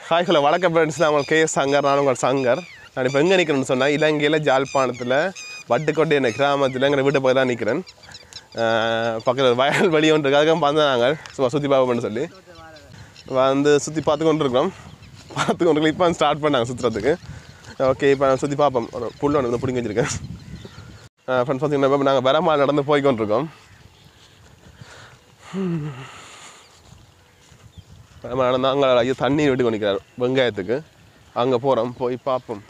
ஹாய்களை வழக்க ஃப்ரெண்ட்ஸ் நான் உங்கள் கே எஸ் சங்கர் நான் உங்கள் சங்கர் நான் இப்போ எங்கே நிற்கிறேன்னு சொன்னால் இலங்கையில் ஜாழ்ப்பாணத்தில் வட்டுக்கோட்டை என்ற கிராமத்தில் எங்கள் வீட்டு போய் தான் நிற்கிறேன் பக்கத்தில் வயல் வெளியே ஒன்று இருக்கு அதுக்காக பார்த்தா நாங்கள் சும்மா சுற்றி பார்ப்போம்னு சொல்லி வந்து சுற்றி பார்த்து கொண்டு இருக்கிறோம் பார்த்து கொண்டு இப்போ ஸ்டார்ட் பண்ணாங்க சுற்றுறதுக்கு ஓகே இப்போ நான் சுற்றி பார்ப்போம் ஒரு புல் ஒன்று வந்து பிடிங்கி வச்சிருக்கேன் ஃப்ரெண்ட்ஸ் பார்த்தீங்கன்னா இப்போ நாங்கள் வரமால் நடந்து போய் கொண்டிருக்கோம் நம்ம நடந்தால் அங்கே ஐயோ தண்ணி விட்டு கொண்டிருக்கிறார் வெங்காயத்துக்கு அங்கே போகிறோம் போய் பார்ப்போம்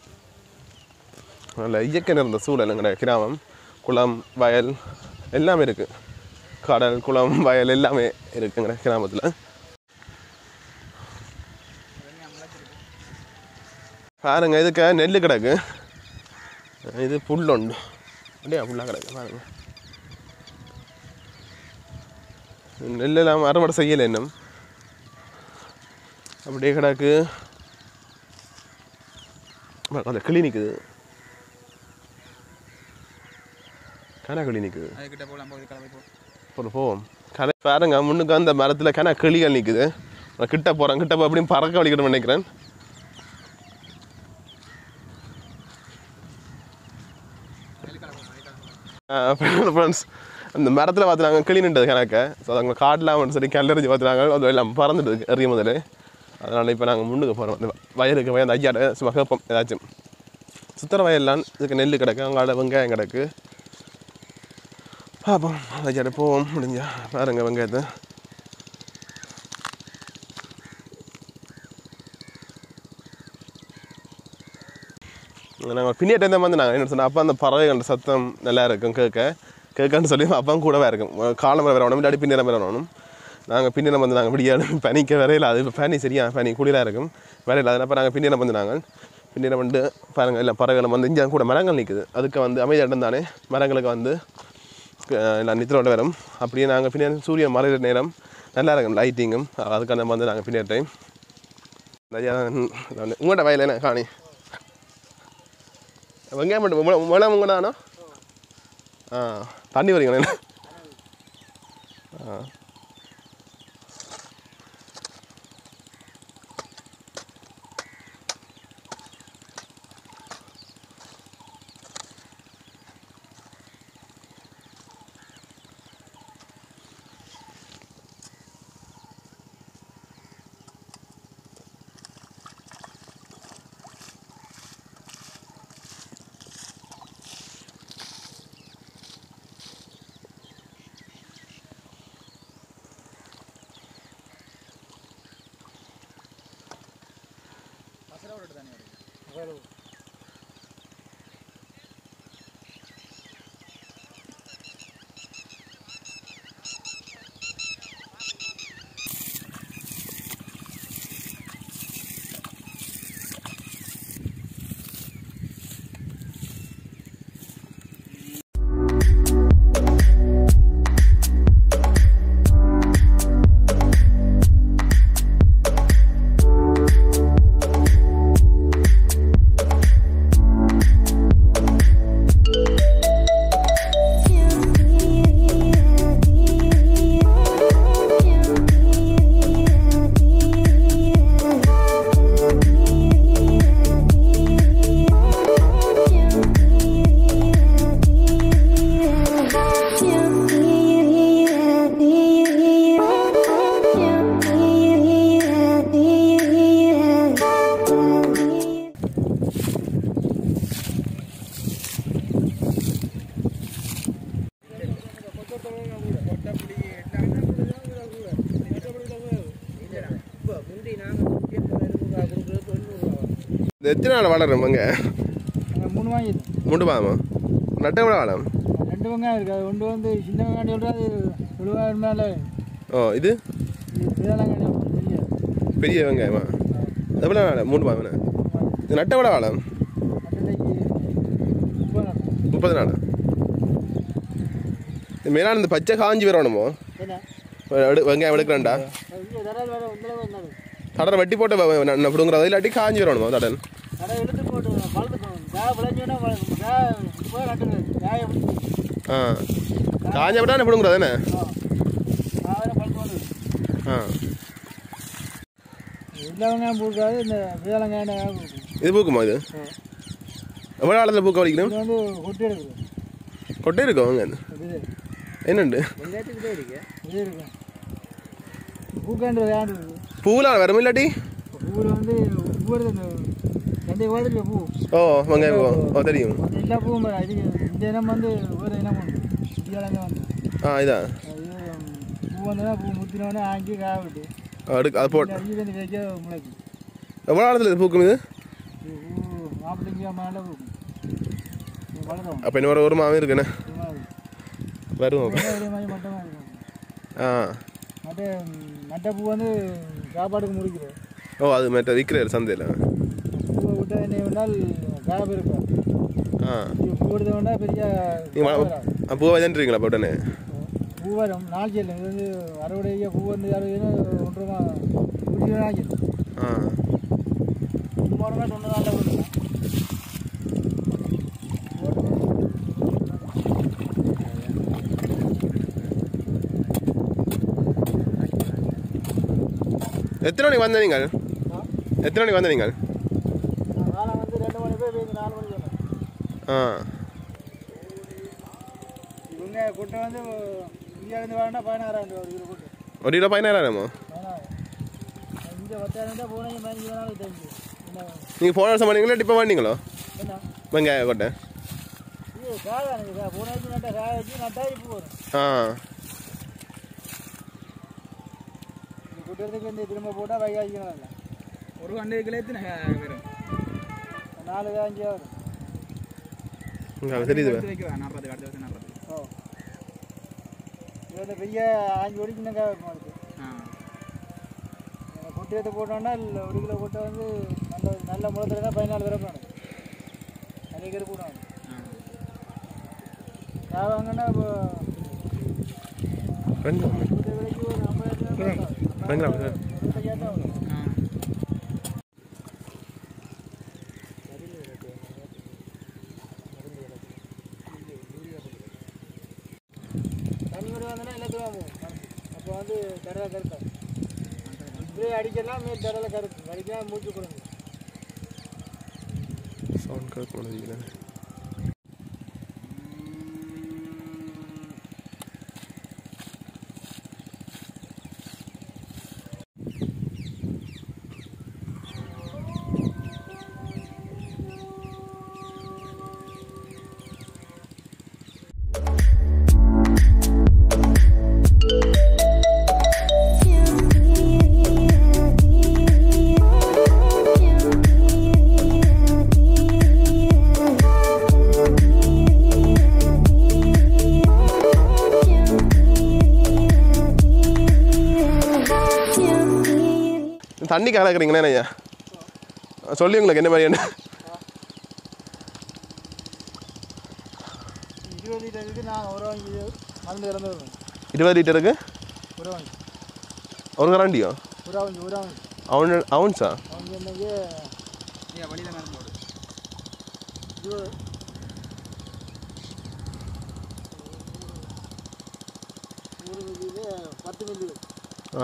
நல்ல இயற்கை நிறைந்த சூழல் எங்கட கிராமம் குளம் வயல் எல்லாமே இருக்குது கடல் குளம் வயல் எல்லாமே இருக்குங்கிற கிராமத்தில் பாருங்க இதுக்கு நெல் கிடக்கு இது புல் உண்டு அப்படியே புல்லாக கிடக்கு பாருங்க நெல் எல்லாம் அறுவடை செய்யலை இன்னும் அப்படியே கிடக்கு அதில் கிளி நிற்குது கனா கிளி நிற்குது அதுக்கிட்ட போகலாம் போகுது கிளம்பி போ போல போவோம் கடை பாருங்க முன்னுக்கு அந்த மரத்தில் கனா கிளிகள் நிற்குது நான் கிட்ட போகிறேன் கிட்ட போய் அப்படியும் பறக்க வலிக்கணும்னு நினைக்கிறேன் ஃப்ரெண்ட்ஸ் அந்த மரத்தில் பார்த்துனாங்க கிளி நின்றது கணக்க ஸோ அவங்க காட்டலாம் சரி கல்லறிஞ்சு பார்த்துனாங்க அது எல்லாம் பறந்துட்டு எறிய முதல்ல அதனால் இப்போ நாங்கள் முன்னுக்கு போகிறோம் அந்த வயலுக்கு வயல் ஐயாட சும்மா கேட்போம் ஏதாச்சும் சுத்தர வயல்லாம் இதுக்கு நெல் கிடக்கு அங்காட வெங்காயம் கிடக்கு பார்ப்போம் ஐயாட போவோம் முடிஞ்சா பாருங்க வெங்காயத்தை நாங்கள் பின்னாடி இருந்தால் வந்து நாங்கள் என்ன சொன்னால் அப்போ அந்த பறவைகளோட சத்தம் நல்லா இருக்கும் கேட்க கேட்கன்னு சொல்லி அப்போ கூடவே இருக்கும் காலம் வேறு வரணும் இல்லாட்டி பின்னிடம் வேறு வரணும் நாங்கள் பின்னிடம் வந்து நாங்கள் விடியாது பனிக்க வரையில் அது இப்போ பனி சரியா பனி குளிராக இருக்கும் வரையில் அதனால் அப்போ நாங்கள் பின்னிடம் வந்து நாங்கள் பின்னிடம் வந்து பாருங்கள் எல்லாம் பறவைகள் வந்து இங்கே கூட மரங்கள் நிற்குது அதுக்கு வந்து அமைதி இடம் தானே மரங்களுக்கு வந்து அஹ், எல்லாம் நித்திரோட வரும் அப்படியே நாங்கள் பின்னாடி சூரியன் மறைகிற நேரம் நல்லா இருக்கும் லைட்டிங்கும் அதுக்கான வந்து நாங்கள் பின்னாடி டைம் நிறையா உங்கள்கிட்ட வயல் என்ன காணி வெங்காயம் மட்டும் முளை முளை உங்களானோ ஆ தண்ணி வரீங்களா ஆ இது எத்தனை நாள் வளரும் அங்கே மூணு வாங்கி மூண்டு பாதமா நட்டை விட வளரும் ரெண்டு வெங்காயம் இருக்கு அது ஒன்று வந்து சின்ன வெங்காயம் சொல்கிறது எழுபதாயிரம் மேலே ஓ இது இதெல்லாம் பெரிய வெங்காயமா எவ்வளோ நாள் மூண்டு பாதம் இது நட்டை விட வளம் முப்பது நாள் இது மேலான இந்த பச்சை காஞ்சி வரணுமோ என்ன எடு வெங்காயம் எடுக்கிறேன்டா இங்கே தடால் வேறு ஒன்றில் வந்தாரு தடரை வெட்டி போட்டு பிடுங்குறது இல்லாட்டி காஞ்சி வரணுமோ தடன் கடை எடுத்து போட்டு வளர்த்து போகணும் காய விளைஞ்சோன்னா போய் நட்டு காய ஆ காஞ்ச விட்டா பிடுங்குறது என்ன காய பழுத்து ஆ வீட்டில் வெங்காயம் பூக்காது இந்த வேலங்காயம் பூக்கும் இது பூக்குமா இது எவ்வளோ காலத்தில் பூக்க வலிக்கணும் இது வந்து கொட்டி எடுக்குது கொட்டை இருக்கும் அவங்க இது என்னண்டு வெங்காயத்துக்கிட்டே இருக்கு இது இருக்கும் பூக்கான்றது ஆண்டு இருக்குது பூவில் வரும் இல்லாட்டி பூவில் வந்து பூவில் இந்த எந்த கோதரில் பூ ஓ வெங்காயம் பூ ஓ தெரியும் அந்த எல்லா பூவும் பாரு, இது இந்த இனம் வந்து வேறு இனம் உண்டு இந்தியாவிலங்க வந்து ஆ இதான் அது பூ வந்தோடனே பூ முத்தினோடனே ஆங்கி காய விட்டு அடுக்கு அது போட்டு அஞ்சு வந்து வைக்க முளைக்கும் எவ்வளோ காலத்தில் இது பூக்கும் இது இது பூ நாற்பத்தஞ்சு மேலே பூக்கும் இது வளரும் அப்போ இன்னும் ஒரு ஒரு மாதம் இருக்குண்ணே சும்மா இது. வரும் அப்போ ஒரே ஒரே மாதிரி மட்டமாக இருக்கும் ஆ மற்ற மட்டை பூ வந்து சாப்பாடுக்கு முடிக்கிறது ஓ அது மற்ற விற்கிறாரு சந்தையில் பூவை விட்டு என்ன வேணால் காய இருக்கும் ஆ இது பூ எடுத்த வேண்டாம் பெரிய நீங்கள் காய் வராது. பூவை வதன்றீங்களா அப்போ உடனே பூ வரும் நாள் செல்லும் இது வந்து அறுவடைக்கு பூ வந்து அறுபது ஒன்றரை மா நூற்றி நாள் செல்லும் ஆ போனோம்னா தொண்ணூறு நாளில் கொடுக்கலாம் எத்தனை மணிக்கு வந்த நீங்கள் எத்தனை மணிக்கு வந்த நீங்கள் காலம் வந்து ரெண்டு மணி போய் போய் நாலு மணிக்கு வரும் ஆ இவங்க குட்டை வந்து இந்தியாவிலேருந்து வரணும்னா பதினாறாயிரம் ரூபா ஒரு கிலோ குட்டை ஒரு கிலோ பதினாயிரமோ பதினாயிரம் இங்கே பத்தாயிரம் தான் போனீங்க பதினஞ்சு வேணாலும் தெரிஞ்சு என்ன நீங்கள் போன வருஷம் பண்ணீங்களா இப்போ பண்ணீங்களோ என்ன வெங்காய கொட்டை இது காய எனக்கு போன வச்சு நட்டா காய வச்சு நட்டா இப்போ வரும் ஆ இந்த குட்டத்துக்கு இந்த திரும்ப போட்டால் வைகாய்க்கணும் இல்லை ஒரு கண்டுகளே எத்தனை வரும் நாலு அஞ்சு வரும் உங்களுக்கு தெரியுது எடுத்து வைக்கிறா நாற்பது அடுத்த வருஷம் நாற்பது ஓ இது வந்து பெரிய அஞ்சு ஒடிக்கு காய இருக்கும் அதுக்கு ஆ குட்டி எடுத்து போட்டோம்னா இல்ல ஒரு கிலோ போட்டால் வந்து நல்ல நல்ல முளத்துல தான் பதினாலு தடவை வேணும் நிறைய பேர் போடுவாங்க ஆ நான் வாங்கினா இப்போ வெங்காயம் இந்த விலைக்கு ஒரு ஐம்பதாயிரம் வெங்காயம் இருபத்தஞ்சாயிரம் தான் வரும் ஆ தண்ணி கூட வந்தோன்னா எல்லாத்தையும் வாங்குவோம் அப்போ வந்து தடவை கருத்தா இப்படியே அடிக்கலாம் மேல் தடவை கருத்து அடிக்கலாம் மூச்சு கொடுங்க சவுண்ட் கேட்க முடியல தண்ணி கலக்குறீங்களே ஐயா சொல்லி உங்களுக்கு என்ன மாதிரியான இருபது லிட்டருக்கு நான் ஒரு வாங்கி மருந்து கலந்து வருவேன் இருபது லிட்டருக்கு ஒரு வாங்கி ஒரு கரண்டியோ ஒரு வாங்கி ஒரு வாங்கி அவன் அவன்ஸா அவங்க என்னைக்கு ஏன் வழியில் மேலே போடு இருபது ஒரு மில்லியில் பத்து மில்லி வரும். ஆ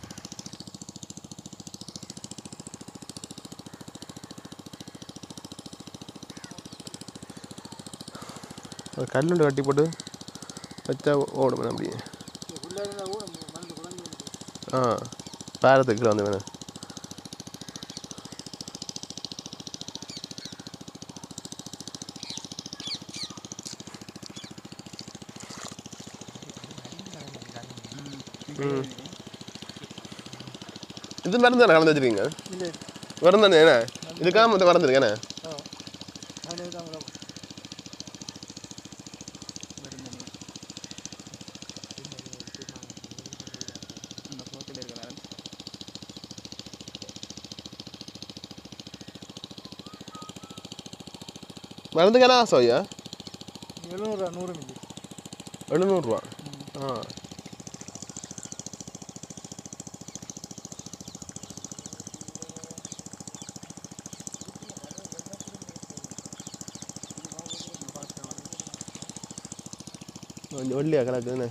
ஒரு கல்லுண்டு கட்டி போட்டு வச்சா ஓடும் அப்படியே இது ஃபுல்லாக இருந்தால் கூட மருந்து குறைஞ்சி வந்துடும். ஆ பேரத்துக்கு கீழே வந்து வேணும் ம் இது மருந்து தானே கலந்து வச்சிருக்கீங்க இல்லை மருந்து தானே என்ன இதுக்காக மருந்து மறந்துருக்கேண்ணே ஆ அதில் தான் கூட அந்த போக்கில் இருக்கிறாரு மருந்துக்கு என்ன ஆசை ஐயா எழுநூறுவா நூறு மில்லி எழுநூறுவா ஆ கொஞ்சம் ஒல்லியா கிடக்குதுண்ணே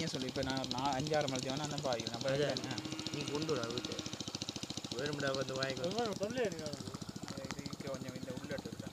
தனியாக சொல்லி இப்போ நான் நான் அஞ்சாறு மணி தேவை நான் பாய் நான் போய் நீ கொண்டு வர வீட்டு வேணும்டா வந்து வாங்கிக்கோ சொல்லு இதுக்கு கொஞ்சம் இந்த உள்ள எடுத்துக்கிட்டேன்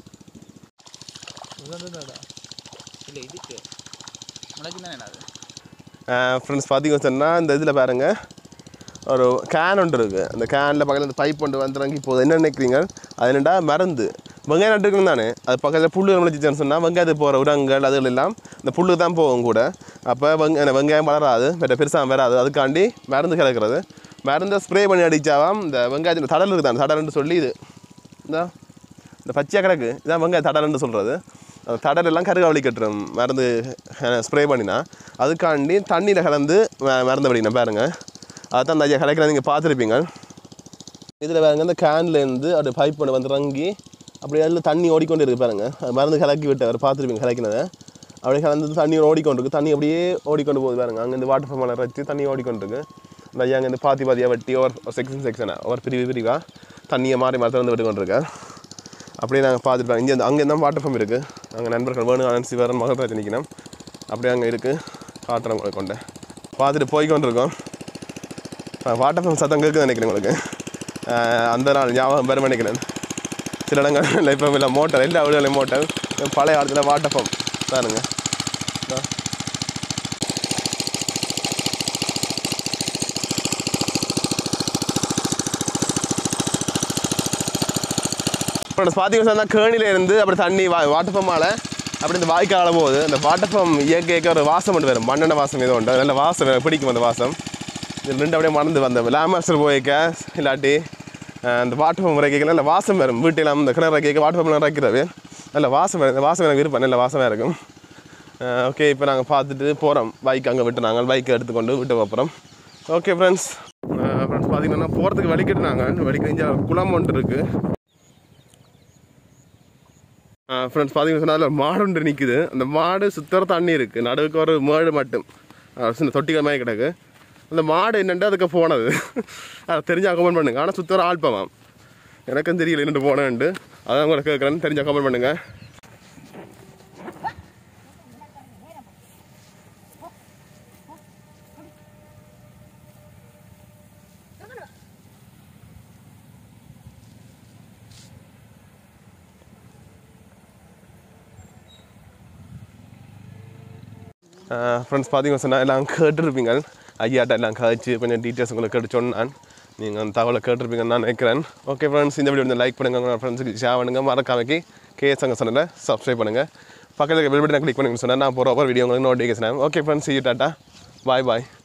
இல்லை இதுக்கு உனக்கு தானே அது ஃப்ரெண்ட்ஸ் பார்த்தீங்கன்னு சொன்னால் இந்த இதில் பாருங்க ஒரு கேன் ஒன்று இருக்குது அந்த கேனில் பக்கத்தில் இந்த பைப் ஒன்று வந்து இறங்கி போகுது என்ன நினைக்கிறீங்க அது என்னடா மருந்து வெங்காயம் நட்டுருக்கணும் தானே அது பக்கத்தில் புல்லு முளைச்சிச்சுன்னு சொன்னால் வெங்காயத்துக்கு போகிற உரங்கள் அதுகள் எல்லாம் இந்த புல்லுக்கு தான் போகும் கூட அப்போ வெங்க அந்த வெங்காயம் வளராது மற்ற பெருசாக வராது அதுக்காண்டி மருந்து கிடக்கிறது மருந்தை ஸ்ப்ரே பண்ணி அடித்தாவாம் இந்த வெங்காயத்தில் தடல் இருக்குது அந்த தடல்னு சொல்லி இது இந்த இந்த பச்சையாக கிடக்கு இதான் வெங்காய தடல்னு சொல்கிறது அந்த தடல் எல்லாம் கருக வலிக்கட்டுரும் மருந்து ஸ்ப்ரே பண்ணினா அதுக்காண்டி தண்ணியில் கலந்து ம- மருந்து வடிக்கணும் பாருங்க அதுதான் அந்த ஐயா கிடைக்கிறது நீங்கள் பார்த்துருப்பீங்க இதில் பாருங்க இந்த கேன்லேருந்து அப்படியே பைப் ஒன்று வந்து இறங்கி அப்படியே அதில் தண்ணி ஓடிக்கொண்டு இருக்கு பாருங்க அது மருந்து கலக்கி விட்டு அவர் பார்த்துருப்பீங்க கலக்கினதை அப்படியே கலந்து தண்ணி ஓடிக்கொண்டு இருக்கு தண்ணி அப்படியே ஓடிக்கொண்டு போகுது பாருங்க அங்கேருந்து வாட்டர் ஃபார்மில் வச்சு தண்ணி ஓடிக்கொண்டு இருக்கு இந்த ஐயா அங்கேருந்து பாத்தி பாத்தியாக வெட்டி ஒரு செக்ஷன் செக்ஷனாக ஒரு பிரிவு பிரிவாக தண்ணியை மாறி மாற்றி வந்து விட்டு கொண்டிருக்கேன் அப்படியே நாங்கள் பார்த்துருப்போம் இங்கே அங்கே தான் வாட்டர் ஃபார்ம் இருக்குது நாங்கள் நண்பர்கள் வேணும் சிவரன் மகராஜ் நிற்கணும் அப்படியே அங்கே இருக்குது காட்டுறோம் உங்களுக்கு கொண்டு பார்த்துட்டு போய் கொண்டிருக்கோம் வாட்டர் ஃபார்ம் சத்தம் கேட்குது நினைக்கிறேன் உங்களுக்கு ஆஹ் அந்த நாள் ஞாபகம் பெற நினைக்கிறேன் சில இடங்கள் இப்போ இல்லை மோட்டர் எல்லா வீடுகளையும் மோட்டர் பழைய காலத்தில் வாட்டர் ஃபார்ம் பாருங்க இதோ. இப்போ பார்த்தீங்கன்னா சொன்னால் கேணில இருந்து அப்படி தண்ணி வா வாட்டர் பம்பால் அப்படி இந்த வாய்க்கால போகுது இந்த வாட்டர் பம்ப் இயற்கை இயற்கை ஒரு வாசம் மட்டும் வரும் மண்ணெண்ண வாசம் ஏதோ உண்டு நல்ல வாசம் எனக்கு பிடிக்கும் அந்த வாசம் இது ரெண்டு அப்படியே மறந்து வந்தேன் லேமாஸ்டர் போய்க்க இல்லாட்டி அஹ், இந்த வாட்டர் பம்ப் இறக்கிக்க நல்ல வாசம் வரும் வீட்டில் இந்த கிணறு இறக்கிக்க வாட்டர் பம்ப் இறக்கிறது நல்ல வாசம் வரும் இந்த வாசம் எனக்கு விருப்பம் நல்ல வாசமாக இருக்கும் ஓகே இப்போ நாங்கள் பார்த்துட்டு போகிறோம் பைக் அங்கே விட்டு நாங்கள் பைக்கை எடுத்துக்கொண்டு விட்டு போகிறோம் ஓகே ஃப்ரெண்ட்ஸ் ஃப்ரெண்ட்ஸ் பார்த்தீங்கன்னா போகிறதுக்கு வலிக்கிட்டுனாங்க வலிக்கிட்டு குளம் ஒன்று இருக்குது ஃப்ரெண்ட்ஸ் பார்த்தீங்கன்னா சொன்னால் அதில் மாடு ஒன்று நிற்குது அந்த மாடு சுத்தர தண்ணி இருக்குது நடுவுக்கு ஒரு மேடு மட்டும் அஹ் சின்ன தொட்டிகள் மாதிரி கிடக்கு அந்த மாடு என்னண்டு அதுக்கு போனது அதை தெரிஞ்சால் கமெண்ட் பண்ணுங்க ஆனால் சுத்தர ஆள்பமாம் எனக்கும் தெரியல என்னட்டு போனேன்ட்டு அதான் உங்களை கேட்குறேன்னு தெரிஞ்சால் கமெண்ட் பண்ணுங்க ஃப்ரெண்ட்ஸ் பார்த்தீங்கன்னா சொன்னால் எல்லாம் கேட்டுருப்பீங்க ஐயாட்ட எல்லாம் கழிச்சு கொஞ்சம் டீட்டெயில்ஸ் உங்களுக்கு கேட்டு சொன்னான் நீங்கள் அந்த தகவலை கேட்டிருப்பீங்கன்னு நான் நினைக்கிறேன் ஓகே ஃப்ரெண்ட்ஸ் இந்த வீடியோ வந்து லைக் பண்ணுங்க உங்கள் ஃப்ரெண்ட்ஸுக்கு ஷேர் பண்ணுங்கள் மறக்காமக்கி கேஎஸ் அங்கே சொன்னல சப்ஸ்கிரைப் பண்ணுங்கள் பக்கத்தில் இருக்க பெல் பட்டனை கிளிக் பண்ணுங்கன்னு சொன்னால் நான் போகிற ஒவ்வொரு வீடியோ உங்களுக்கு நோட்டிஃபிகேஷன் ஓகே ஃப்ரெண்ட்ஸ் யூ டாட்டா பாய் பாய்